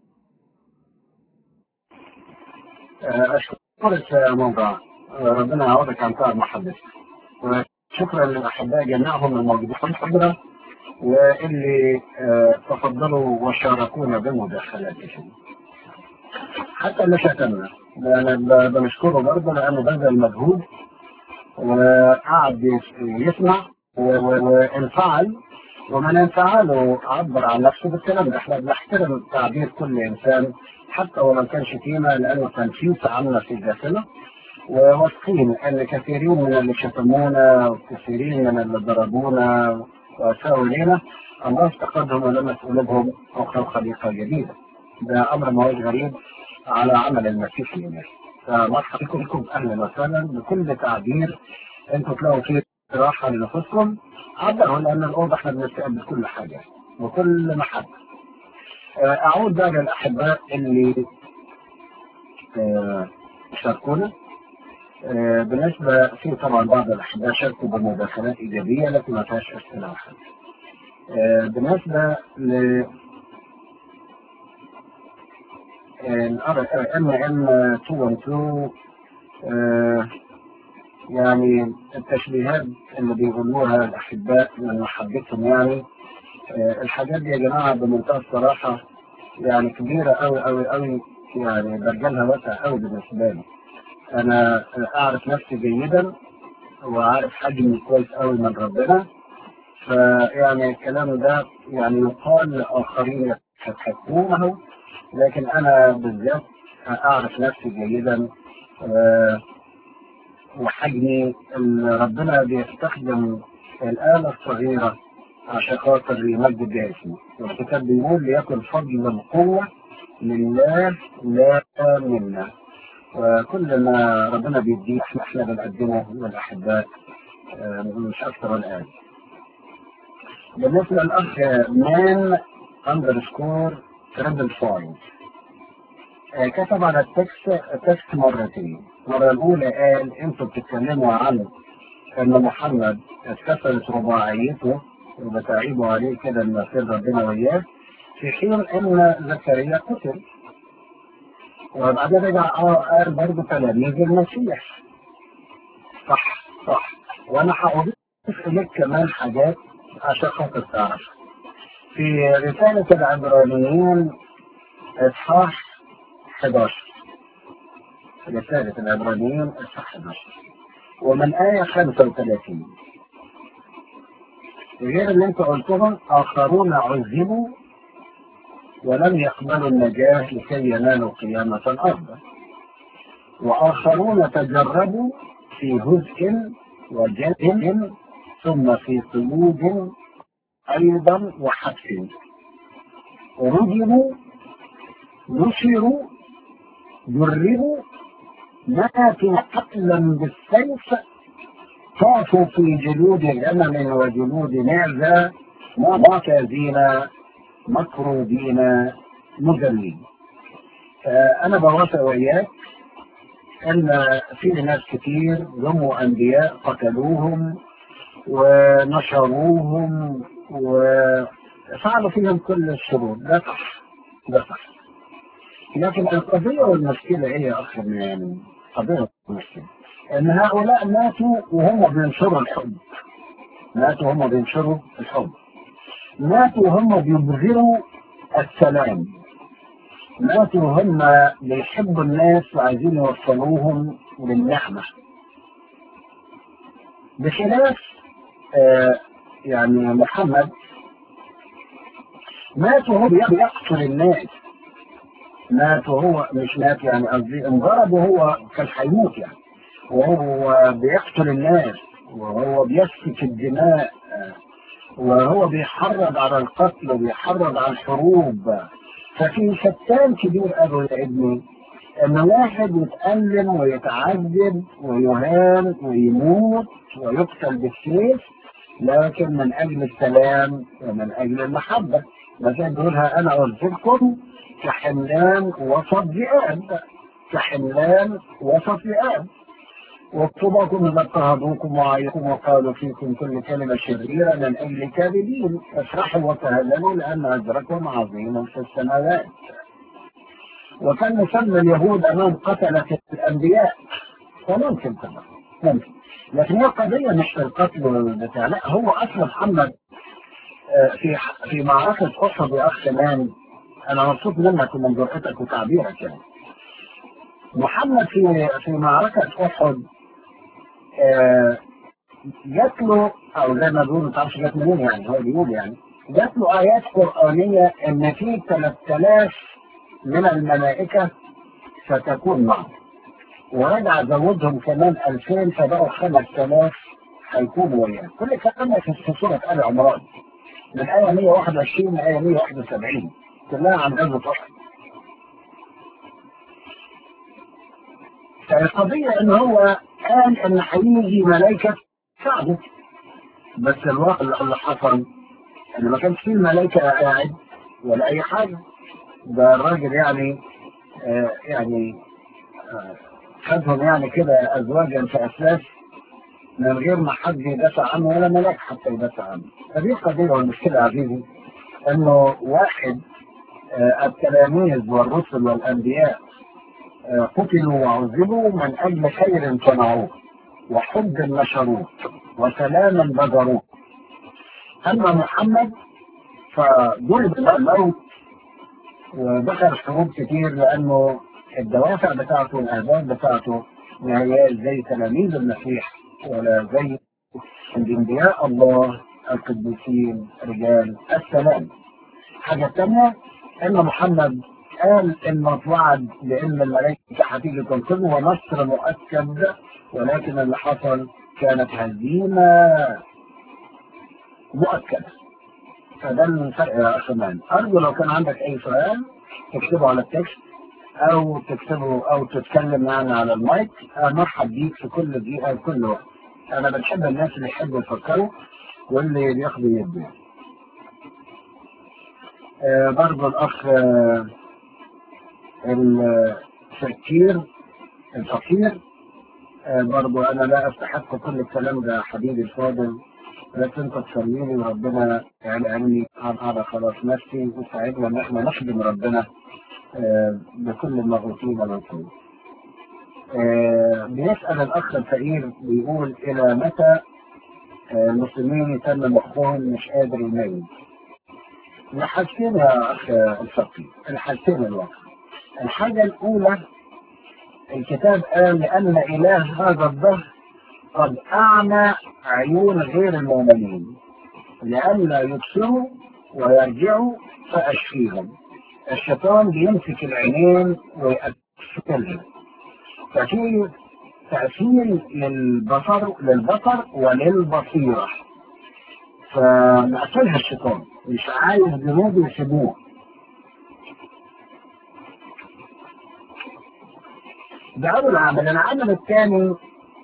آه، اشكرك يا موضع آه، ربنا يعوضك عن تعب محبتك وشكرا للاحباء جميعهم الموجودين في الحضره واللي آه، تفضلوا وشاركونا بمداخلاتهم حتى اللي شتمنا أنا ب- بنشكره برضه لانه بذل مجهود وقعد يس- يسمع و- و- وانفعل ومن انفعاله عبر عن نفسه بالكلام ده احنا بنحترم تعبير كل انسان حتى ولو كان شتيمه لانه تنفيس عنا في داخله وواثقين ان كثيرين من اللي شتمونا وكثيرين من اللي ضربونا واساءوا الينا الله افتقدهم ولمس قلوبهم وخلق خليقه جديده ده امر ما هوش غريب على عمل المسيح لنا فمرحبا بكم اهلا وسهلا بكل تعبير انتم تلاقوا فيه راحه لنفسكم عبروا لان الاوضه احنا بنستقبل كل حاجه وكل محبه آه، اعود بقى للاحباء اللي آه، شاركونا آه، بالنسبه في طبعا بعض الاحباء شاركوا بمداخلات ايجابيه لكن ما فيهاش اسئله أو حاجة. آه، بالنسبه ل ام ام 212 آه، يعني التشبيهات اللي بيقولوها الاحباء من محبتهم يعني آه، الحاجات دي يا جماعه بمنتهى الصراحه يعني كبيره قوي قوي قوي يعني برجلها واسع قوي بالنسبه لي انا اعرف نفسي جيدا وعارف حجمي كويس قوي من ربنا فيعني الكلام ده يعني يقال لآخرين يستحقونه لكن أنا بالذات أعرف نفسي جيدا آه، وحجمي ان ربنا بيستخدم الآلة الصغيرة عشان خاطر يمجد بيها اسمه والكتاب بيقول ليكن فضل القوة لله لا منا وكل ما ربنا بيديه احنا احنا بنقدمه للأحباء آه، مش أكثر ولا أقل بالنسبة للأخ مان أندرسكور تربل فايل آه، كتب على التكست التكست مرتين المرة الأولى قال أنتوا بتتكلموا عن أن محمد اتكسرت رباعيته وبتعيبوا عليه كده إن خير ربنا وإياه في حين أن زكريا قتل وبعدين رجع اه قال برضه تلاميذ المسيح صح صح وأنا هأضيف إليك كمان حاجات عشان خاطر تعرف في رسالة العبرانيين إصحاح 11 رسالة العبرانيين الصح 11 ومن آية 35 غير اللي انت قلتهم آخرون عذبوا ولم يقبلوا النجاة لكي ينالوا قيامة الأرض وآخرون تجربوا في هزء وجد ثم في قيود أيضا وحبس رجموا نشروا جربوا ماتوا قتلا بالسيف طافوا في جلود غنم وجلود معزة معتازين مكروبين مذلين فأنا بوافق وإياك أن في ناس كتير ضموا أنبياء قتلوهم ونشروهم وفعلوا فيهم كل الشرور ده صح ده صح لكن القضية والمشكلة ايه يا اخ يعني قضية والمشكلة ان هؤلاء ماتوا وهم بينشروا الحب ماتوا وهم بينشروا الحب ماتوا وهم بيظهروا السلام ماتوا وهم بيحبوا الناس وعايزين يوصلوهم للنعمة بخلاف آه يعني محمد مات وهو بيقتل الناس مات وهو مش مات يعني قصدي انضرب وهو كان هيموت يعني وهو بيقتل الناس وهو بيسفك الدماء وهو بيحرض على القتل وبيحرض على الحروب ففي شتان كبير قوي يا ابني ان واحد يتألم ويتعذب ويهان ويموت ويقتل بالسيف لكن من اجل السلام ومن اجل المحبه مثلا بيقولها انا ارزقكم كحملان وسط ذئاب كحملان وسط ذئاب واكتبكم اذا اضطهدوكم وعيكم وقالوا فيكم كل كلمه شريره من اجل كاذبين افرحوا وتهللوا لان اجركم عظيم في السماوات وكان يسمى اليهود امام قتله الانبياء وممكن طبعا ممكن لكن هي القضيه مش في القتل والبتاع لا هو اصلا محمد في في معركه احد يا اخ كمان انا مبسوط منك ومن جرأتك وتعبيرك يعني محمد في في معركة أحد آه جات له أو زي ما بيقولوا ما تعرفش جات منين يعني هو بيقول يعني جات له آيات قرآنية إن في 3000 من الملائكة ستكون معه ورجع زودهم كمان 2000 فبقوا 5000 هيكونوا وياه كل الكلام ده في سورة آل عمران من آية 121 لآية 171 كلها عن غزوة أحد فالقضية ان هو قال ان هيجي ملائكة تساعده بس الواقع اللي حصل ان ما كانش فيه ملائكة قاعد ولا اي حاجة ده الراجل يعني آه يعني آه خدهم يعني كده ازواجا في اساس من غير ما حد يدافع عنه ولا ملاك حتى يدافع عنه فدي القضية والمشكلة عزيزي انه واحد آه التلاميذ والرسل والانبياء قتلوا وعذبوا من أجل خير صنعوه وحب نشروه وسلاما بذروه أما محمد فضرب الموت ودخل حروب كتير لأنه الدوافع بتاعته والأهداف بتاعته ما هي زي تلاميذ المسيح ولا زي عند انبياء الله القديسين رجال السلام حاجة تانية ان محمد قال ان اتوعد بان الملائكة هتيجي تنقذه ونصر مؤكد ولكن اللي حصل كانت هزيمة مؤكدة فده الفرق يا اخي مان ارجو لو كان عندك اي سؤال تكتبه على التكست او تكتبه او تتكلم معنا على المايك مرحب بيك في كل دقيقة كل وقت انا بحب الناس اللي يحبوا يفكروا واللي بياخدوا يدوا آه برضه الاخ آه الفكير الفقير آه برضه انا لا استحق كل الكلام ده حبيبي الفاضل بس انت تصليني وربنا يعلمني على خلاص نفسي وساعدنا ان احنا نخدم ربنا آه بكل ما اوتينا من فضل. آه بيسأل الأخ الفقير بيقول إلى متى آه المسلمين يتم مخهم مش قادر يميز الحاجتين يا أخ الفقير الحاجتين الواقع الحاجة الأولى الكتاب قال لأن إله هذا الظهر قد أعمى عيون غير المؤمنين لئلا يبصروا ويرجعوا فأشفيهم الشيطان بيمسك العينين ويقفلها ففي تأثير للبصر للبصر وللبصيرة فمقفلها الشيطان مش عايز جنود يسيبوه ده أول عمل العمل الثاني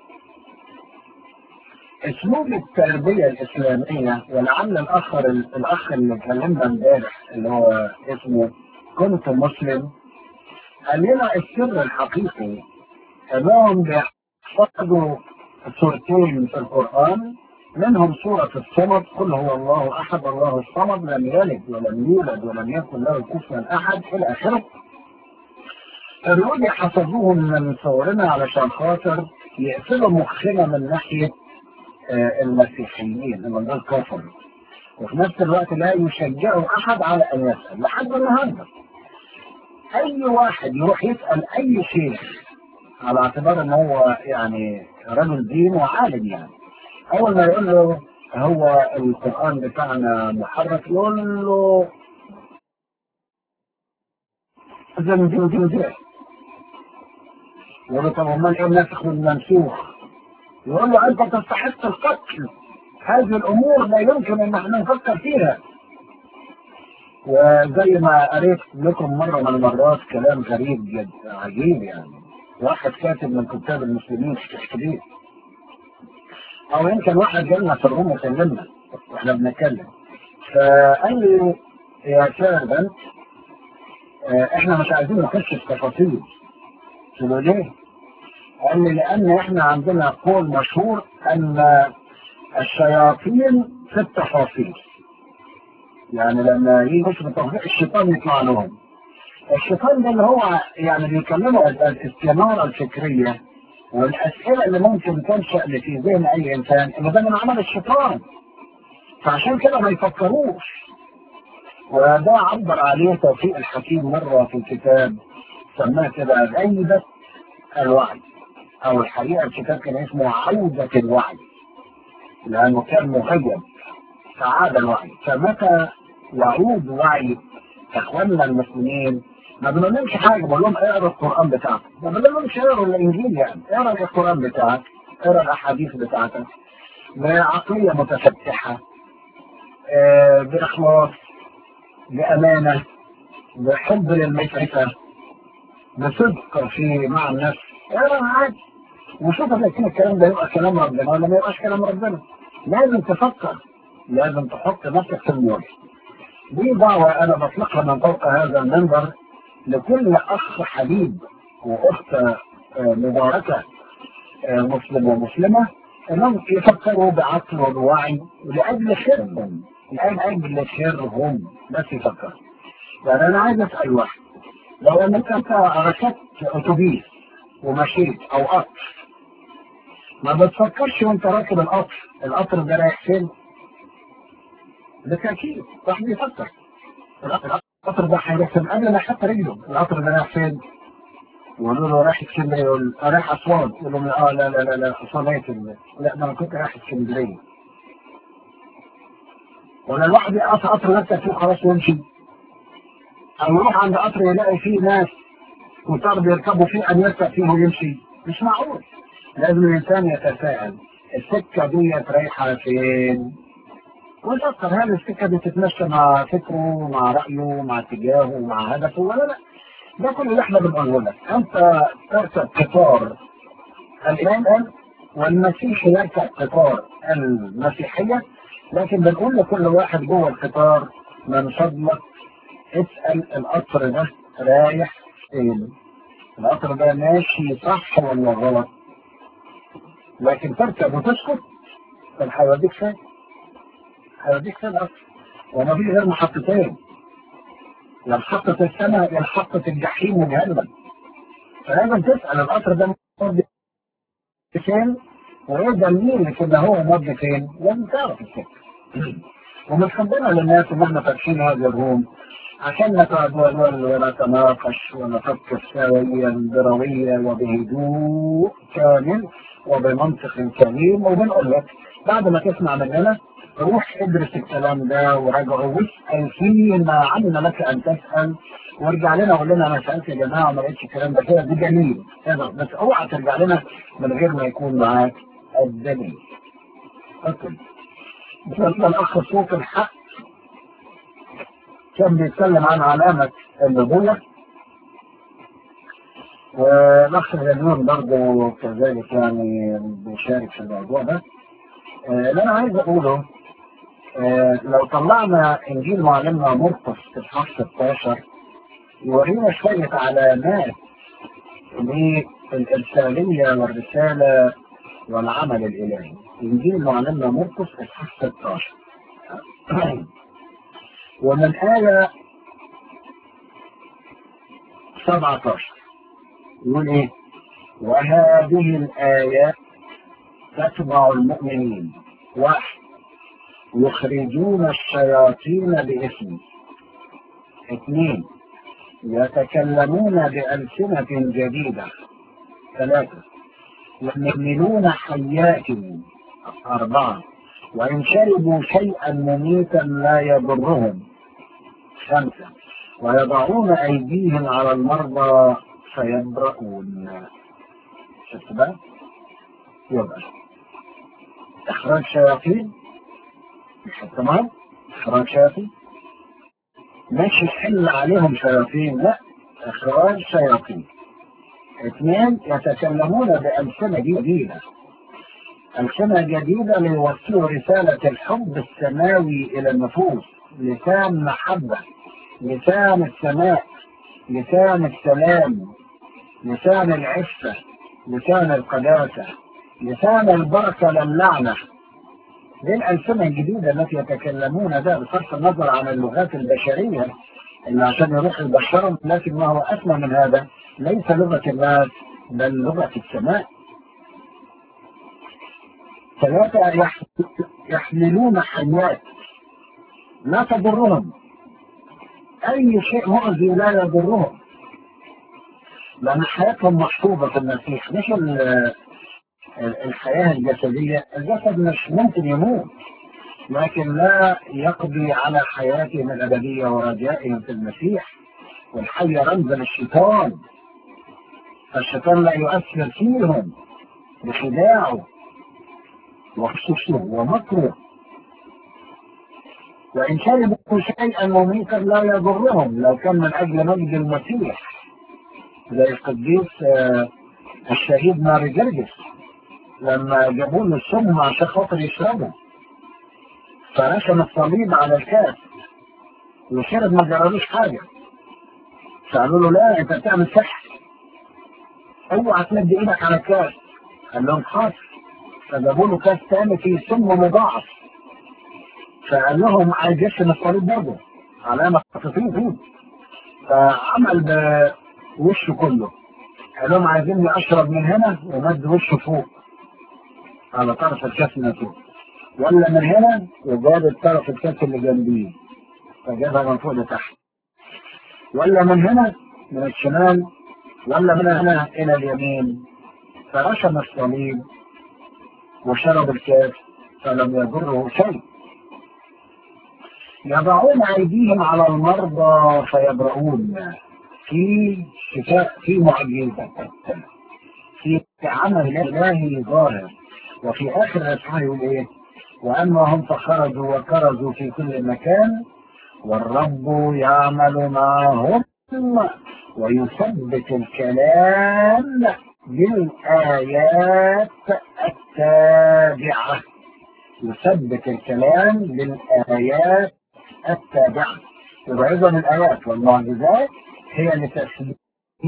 اسلوب التربية الإسلامية ولعل الأخر الأخ اللي اتكلمنا امبارح اللي هو اسمه كنت مسلم قال لنا السر الحقيقي انهم بيحفظوا سورتين في القرآن منهم سورة الصمد قل هو الله أحد الله الصمد لم يلد ولم يولد ولم يكن له كفوا أحد إلى آخره الرؤية حفظوهم من صورنا علشان خاطر يقفلوا مخنا من ناحية آه المسيحيين من دول كفر وفي نفس الوقت لا يشجعوا أحد على أن يسأل لحد النهارده أي واحد يروح يسأل أي شيخ على اعتبار ان هو يعني رجل دين وعالم يعني اول ما يقول له هو القران بتاعنا محرف يقول له زين زين زين يقول له طب امال ايه الناسخ والمنسوخ يقول له انت تستحق القتل هذه الامور لا يمكن ان احنا نفكر فيها وزي ما قريت لكم مره من المرات كلام غريب جدا عجيب يعني واحد كاتب من كتاب المسلمين في تحكيم او يمكن واحد جالنا في الروم وكلمنا واحنا بنتكلم فقال لي يا سيرفنت احنا مش عايزين نخش في تفاصيل قلت له ليه؟ قال لي لان احنا عندنا قول مشهور ان الشياطين في التفاصيل يعني لما يجي يخش في التفاصيل الشيطان يطلع لهم الشيطان ده اللي هو يعني بيكلمه الاستنارة الفكرية والأسئلة اللي ممكن تنشأ في ذهن أي إنسان إن ده من عمل الشيطان فعشان كده ما يفكروش وده عبر عليه توفيق الحكيم مرة في الكتاب سماه كده غيبة الوعي أو الحقيقة الكتاب كان اسمه عودة الوعي لأنه كان مغيب فعاد الوعي فمتى يعود وعي إخواننا المسلمين ما بنقولهمش حاجه بقول لهم اقرا القران بتاعك ما بنقولهمش اقرا الانجيل يعني اقرا القران بتاعك اقرا الاحاديث بتاعتك بعقليه متفتحه آه باخلاص بامانه بحب للمعرفه بصدق في مع النفس اقرا عادي وشوف اذا كان الكلام ده يبقى كلام ربنا ولا ما يبقاش كلام ربنا لازم تفكر لازم تحط نفسك في المواجهه دي دعوة أنا بطلقها من فوق هذا المنبر لكل أخ حبيب وأخت مباركة مسلم ومسلمة أنهم يفكروا بعقل وبوعي لأجل خيرهم لأجل خيرهم بس يفكر يعني أنا عايز أسأل واحد لو أنك أنت ركبت أتوبيس ومشيت أو قطر ما بتفكرش وأنت راكب القطر القطر ده رايح فين؟ بالتأكيد راح بيفكر القطر ده هيروح فين قبل ما يحط رجله القطر ده رايح فين ويقولوا له رايح اسكندريه يقول رايح اسوان يقول لهم اه لا لا لا لا اسوان هي ال- لا ده انا كنت رايح اسكندريه ولا الواحد يقف قطر يركب فيه خلاص ويمشي او يروح عند قطر يلاقي فيه ناس كتار بيركبوا فيه ان يركب فيه ويمشي مش معقول لازم الانسان يتساءل السكه ديت رايحه فين؟ ويفكر هل السكه دي تتمشى مع فكره مع رايه مع اتجاهه مع هدفه ولا لا؟ ده كل اللي احنا بنقوله لك انت تركب قطار الايمان والمسيح يركب قطار المسيحيه لكن بنقول لكل واحد جوه القطار من فضلك اسال القطر ده رايح فين؟ القطر ده ماشي صح ولا غلط؟ لكن تركب وتسكت طب هيوديك فين؟ هيوديك فين القطر؟ وما فيش غير محطتين لا محطة السماء يا محطة الجحيم وجهنم فلازم تسأل القطر ده مودي فين وايه دليلك ان هو مودي فين لازم تعرف السكة ومن حبنا للناس ان احنا فاتحين هذا الروم عشان نتعدل ونتناقش ونفكر سويا بروية وبهدوء كامل وبمنطق سليم وبنقول لك بعد ما تسمع مننا روح ادرس الكلام ده وراجعه واسال فيه ما علم لك ان تسال وارجع لنا وقول لنا انا سالت يا جماعه وما لقيتش الكلام ده كده دي جميل كده بس اوعى ترجع لنا من غير ما يكون معاك الدليل. اوكي. بالنسبه لاخ صوت الحق كان بيتكلم عن علامه النبوه والاخ غنيون برضه كذلك يعني بيشارك في الموضوع ده. آه، اللي انا عايز اقوله آه، لو طلعنا انجيل معلمنا مرقس في الصف 16 يورينا شويه علامات للارساليه والرساله والعمل الالهي. انجيل معلمنا مرقس في الصف 16 ومن آية 17 يقول ايه؟ وهذه الآيات تتبع المؤمنين واحد يخرجون الشياطين باسمي اثنين يتكلمون بألسنة جديدة ثلاثة يحملون حيات أربعة وإن شربوا شيئا مميتا لا يضرهم خمسة ويضعون أيديهم على المرضى فيبرؤون شفت بقى؟ يبقى إخراج شياطين مش تمام؟ إخراج شياطين مش يحل عليهم شياطين لا إخراج شياطين اثنين يتكلمون بألسنة جديدة ألسنة جديدة ليوصلوا رسالة الحب السماوي إلى النفوس لسان محبة لسان السماء لسان السلام لسان العفة لسان القداسة لسان البركة للعنة دي الألسنة الجديدة التي يتكلمون ده بصرف النظر عن اللغات البشرية اللي عشان يروح يبشرهم لكن ما هو أسمى من هذا ليس لغة الناس بل لغة السماء ثلاثة يح- يحملون حيات لا تضرهم أي شيء مؤذي لا يضرهم لأن حياتهم محفوظة في المسيح مش ال- ال- الحياة الجسدية الجسد مش ممكن يموت لكن لا يقضي على حياتهم الأبدية ورجائهم في المسيح والحي رمز للشيطان فالشيطان لا يؤثر فيهم بخداعه وخصوصه ومكره وإن شربوا شيئا مميتا لا يضرهم لو كان من أجل مجد المسيح زي القديس آه، الشهيد ماري جرجس لما جابوا له السم عشان خاطر يشربه فرسم الصليب على الكاس وشرب ما جرالوش حاجة فقالوا له لا انت بتعمل سحر اوعى تمد ايدك على الكاس قال لهم حاضر فجابوا له كاس تاني فيه سم مضاعف فقال لهم عايز يرسم الصليب برضه علامة خطيطين فيه فعمل بوشه كله قال لهم عايزيني اشرب من هنا ومد وشه فوق على طرف الكاس من فوق ولا من هنا وجاب الطرف الكاس اللي جنبيه فجابها من فوق لتحت ولا من هنا من الشمال ولا من هنا إلى اليمين فرشم الصليب وشرب الكاس فلم يضره شيء يضعون أيديهم على المرضى فيبرؤون في شفاء في معجزة في عمل إلهي ظاهر وفي آخر الإصحاح يقول إيه؟ وأما هم فخرجوا وكرزوا في كل مكان والرب يعمل معهم ويثبت الكلام بالآيات التابعة يثبت الكلام بالآيات التابعة يبقى إذا الآيات والمعجزات هي لتثبيت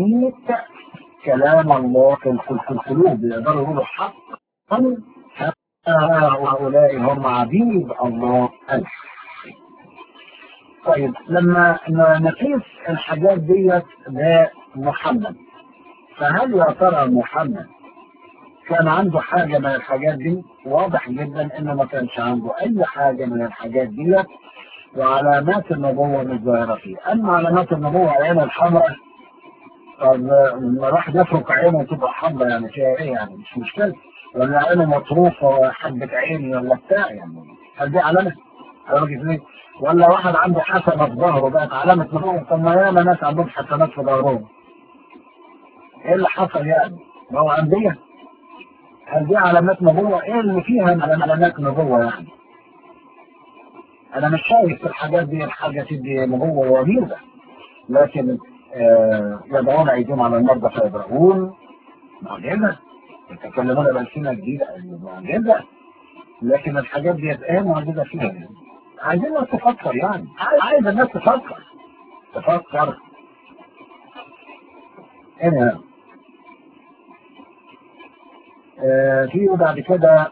كلام الله في القلوب يقدروا يقولوا حقا هؤلاء هم عبيد الله الحق طيب لما نقيس الحاجات ديت بمحمد فهل يا ترى محمد كان عنده حاجة من الحاجات دي واضح جدا انه ما كانش عنده اي حاجة من الحاجات ديت وعلامات النبوة مش ظاهرة فيه اما علامات النبوة عين الحمراء طب لما راح يفرق عينه تبقى حمراء يعني فيها ايه يعني مش مشكلة ولا عينه مطروفة وحبة عين ولا بتاع يعني هل دي علامة؟ علامة ايه؟ ولا واحد عنده حسنة في ظهره بقت علامة نبوة طب ما ياما ناس عندهم حسنات في ظهرهم ايه اللي حصل يعني؟ ما هو أنبياء هل دي علامات نبوة؟ ايه اللي فيها من علامات نبوة يعني؟ أنا مش شايف في الحاجات دي الحاجة تدي نبوة وميزة لكن آه يضعون أيديهم على المرضى فيبرؤون معجزة يتكلمون بألسنة جديدة معجزة لكن الحاجات دي ايه معجزة فيها يعني. عايزين الناس تفكر يعني عايز الناس تفكر تفكر هنا آه في بعد كده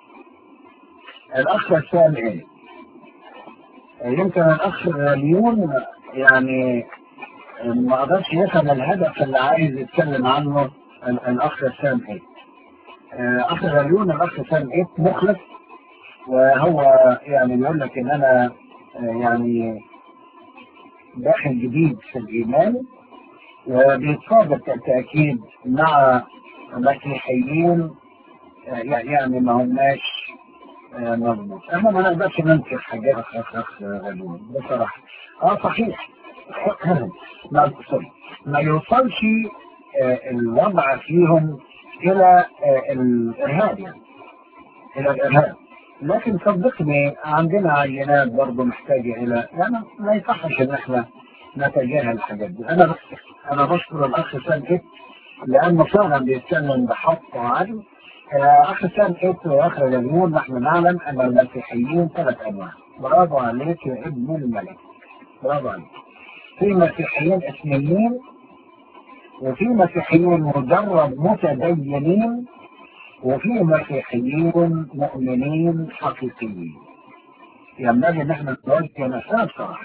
الاخ الثاني ايه يمكن الاخ ليون يعني ما قدرش يفهم الهدف اللي عايز يتكلم عنه الاخ الثاني ايه اخ غليون الاخ الثاني ايه مخلص وهو يعني بيقول لك ان انا يعني داخل جديد في الايمان وبيتصادق بالتاكيد مع مسيحيين يعني ما هماش مظبوط اما ما نقدرش ننكر حاجات اخ اخ غليون بصراحه اه صحيح ما ما يوصلش الوضع فيهم الى الارهاب يعني الى الارهاب لكن صدقني عندنا عينات برضه محتاجة إلى يعني ما يصحش إن إحنا نتجاهل الحاجات دي أنا بس أنا بشكر الأخ سام إت لأنه فعلا بيتكلم بحق وعدل أخ سام إت وأخ جمهور نحن نعلم أن المسيحيين ثلاث أنواع برافو عليك يا ابن الملك برافو عليك في مسيحيين اسميين وفي مسيحيين مجرد متدينين وفي مسيحيين مؤمنين حقيقيين ينبغي ان احنا نوجه مسافه صراحه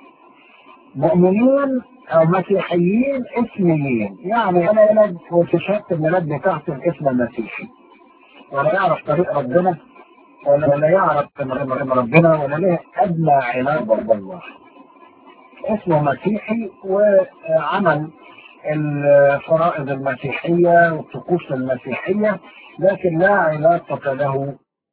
مؤمنين او مسيحيين اسميين يعني انا ولد وفي شهاده الميلاد بتاعته الاسم المسيحي ولا يعرف طريق ربنا ولا لا يعرف ربنا ولا له ادنى علاقه بالله اسمه مسيحي وعمل الفرائض المسيحية والطقوس المسيحية لكن لا علاقة له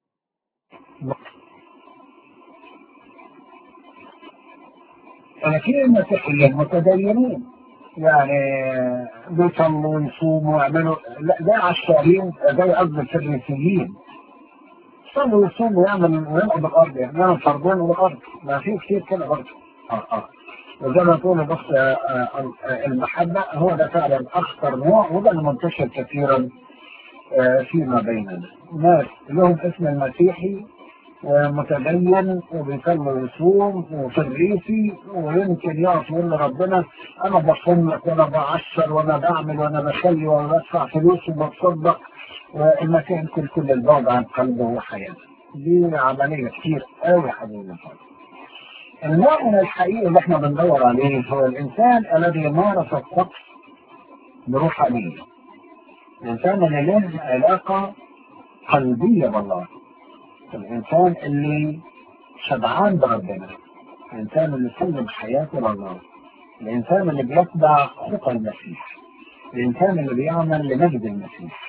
لكن المسيحيين متدينين يعني بيصلوا ويصوموا ويعملوا لا ده عشارين ده قصد الفرنسيين يصلوا ويصوموا ويعمل ويلعب بالارض يعني يعمل فرضين بالارض ما في كتير كده برضه اه اه وزي ما تقول بص المحبة هو ده فعلا أخطر نوع وده اللي منتشر كثيرا فيما بيننا ناس لهم اسم المسيحي متدين وبيصلي ويصوم وفريسي ويمكن يقف يقول لربنا انا بصوم لك وانا بعشر وانا بعمل وانا بخلي وانا بدفع فلوس وبتصدق والمسيح يمكن كل البعد عن قلبه وحياته دي عمليه كتير قوي حبيبي المؤمن الحقيقي اللي احنا بندور عليه هو الانسان الذي مارس الطقس بروحانيه الانسان اللي له علاقه قلبيه بالله الانسان اللي شبعان بربنا الانسان اللي سلم حياته لله الانسان اللي بيتبع خطى المسيح الإنسان اللي بيعمل لمجد المسيح